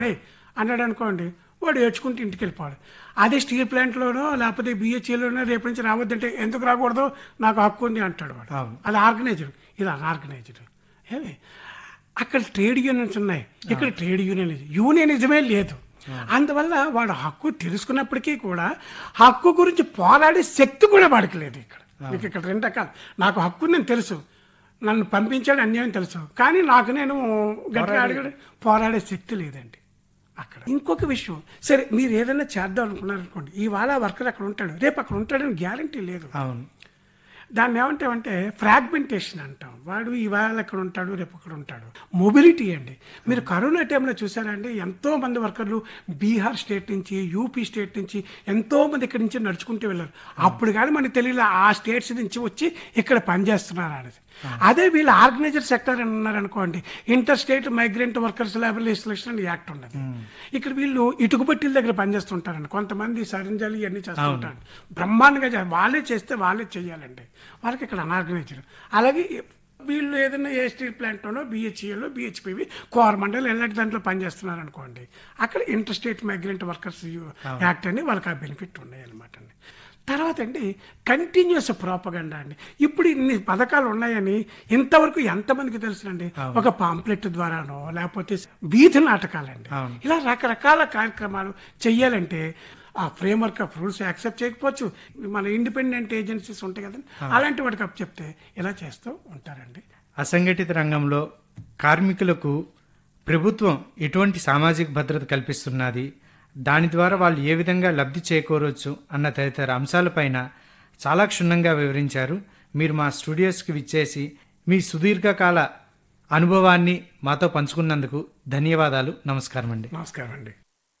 "ఏయ్" అన్నాడు అనుకోండి వాడు ఏడ్చుకుంటూ ఇంటికి వెళ్ళిపోవాలి అదే స్టీల్ ప్లాంట్లోనో లేకపోతే బిహెచ్ఏలోనో రేపు నుంచి రావద్దంటే ఎందుకు రాకూడదు నాకు హక్కు ఉంది అంటాడు వాడు అవును. అది ఆర్గనైజ్డ్ ఇది అన్ఆర్గనైజ్డ్ ఏమి అక్కడ ట్రేడ్ యూనియన్స్ ఉన్నాయి ఇక్కడ ట్రేడ్ యూనియన్ యూనియనిజమే లేదు అందువల్ల వాడు హక్కు తెలుసుకున్నప్పటికీ కూడా హక్కు గురించి పోరాడే శక్తి కూడా వాడికి లేదు ఇక్కడ మీకు ఇక్కడ రెండు రకాలు నాకు హక్కు నేను తెలుసు నన్ను పంపించాడు అన్యాయం తెలుసు కానీ నాకు నేను గట్టిగా అడగడం పోరాడే శక్తి లేదండి అక్కడ ఇంకొక విషయం సరే మీరు ఏదైనా చేద్దాం అనుకున్నారనుకోండి ఇవాళ వర్కర్ అక్కడ ఉంటాడు రేపు అక్కడ ఉంటాడని గ్యారంటీ లేదు అవును దాన్ని ఏమంటామంటే ఫ్రాగ్మెంటేషన్ అంటాం వాడు ఇవాళ ఎక్కడ ఉంటాడు రేపు అక్కడ ఉంటాడు మొబిలిటీ అండి మీరు కరోనా టైంలో చూసారండి ఎంతో మంది వర్కర్లు బీహార్ స్టేట్ నుంచి యూపీ స్టేట్ నుంచి ఎంతో మంది ఇక్కడి నుంచి నడుచుకుంటూ వెళ్ళారు అప్పుడు కానీ మనకు తెలియదు ఆ స్టేట్స్ నుంచి వచ్చి ఇక్కడ పనిచేస్తున్నారు అనేది అదే వీళ్ళు ఆర్గనైజర్ సెక్టర్ అని ఉన్నారనుకోండి inter state migrant workers labour legislation అని యాక్ట్ ఉన్నది ఇక్కడ వీళ్ళు ఇటుకుబట్టిల దగ్గర పనిచేస్తుంటారండి కొంతమంది సరింజాలు ఇవన్నీ చేస్తుంటారు బ్రహ్మాండంగా చే- వాళ్ళే చేస్తే వాళ్ళే చేయాలండి వాళ్ళకి ఇక్కడ అనార్గనైజ్డ్ అలాగే వీళ్ళు ఏదైనా ఏ స్టీల్ ప్లాంట్లోనో బిహెచ్ఈలో బిహెచ్పివి కోరమండల్ ఎలాంటి దాంట్లో పనిచేస్తున్నారు అనుకోండి అక్కడ inter state migrant workers act అని వాళ్ళకి ఆ బెనిఫిట్ ఉన్నాయి అనమాట అండి తర్వాత అండి కంటిన్యూస్ ప్రాపగండా అండి ఇప్పుడు ఇన్ని పథకాలు ఉన్నాయని ఇంతవరకు ఎంతమందికి తెలుసునండి ఒక పాంప్లెట్ ద్వారానో లేకపోతే వీధి నాటకాలండి అవును. ఇలా రకరకాల కార్యక్రమాలు చెయ్యాలంటే ఆ ఫ్రేమ్వర్క్ ఆఫ్ రూల్స్ యాక్సెప్ట్ చేయకపోవచ్చు మన ఇండిపెండెంట్ ఏజెన్సీస్ ఉంటాయి కదండి అలాంటి వాటికి అప్ చెప్తే ఇలా చేస్తూ ఉంటారండి అసంఘటిత రంగంలో కార్మికులకు ప్రభుత్వం ఎటువంటి సామాజిక భద్రత కల్పిస్తున్నది దాని ద్వారా వాళ్ళు ఏ విధంగా లబ్ధి చేకూరవచ్చు అన్న తదితర అంశాలపైన చాలా క్షుణ్ణంగా వివరించారు మీరు మా స్టూడియోస్కి విచ్చేసి మీ సుదీర్ఘకాల అనుభవాన్ని మాతో పంచుకున్నందుకు ధన్యవాదాలు నమస్కారం అండి నమస్కారం అండి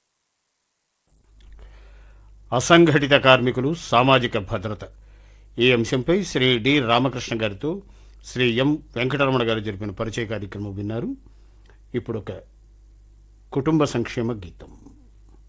అసంఘటిత కార్మికులు సామాజిక భద్రత ఈ అంశంపై శ్రీ డి రామకృష్ణ గారితో శ్రీ ఎం వెంకటరమణ గారు జరిపిన పరిచయ కార్యక్రమం విన్నారు ఇప్పుడు ఒక కుటుంబ సంక్షేమ గీతం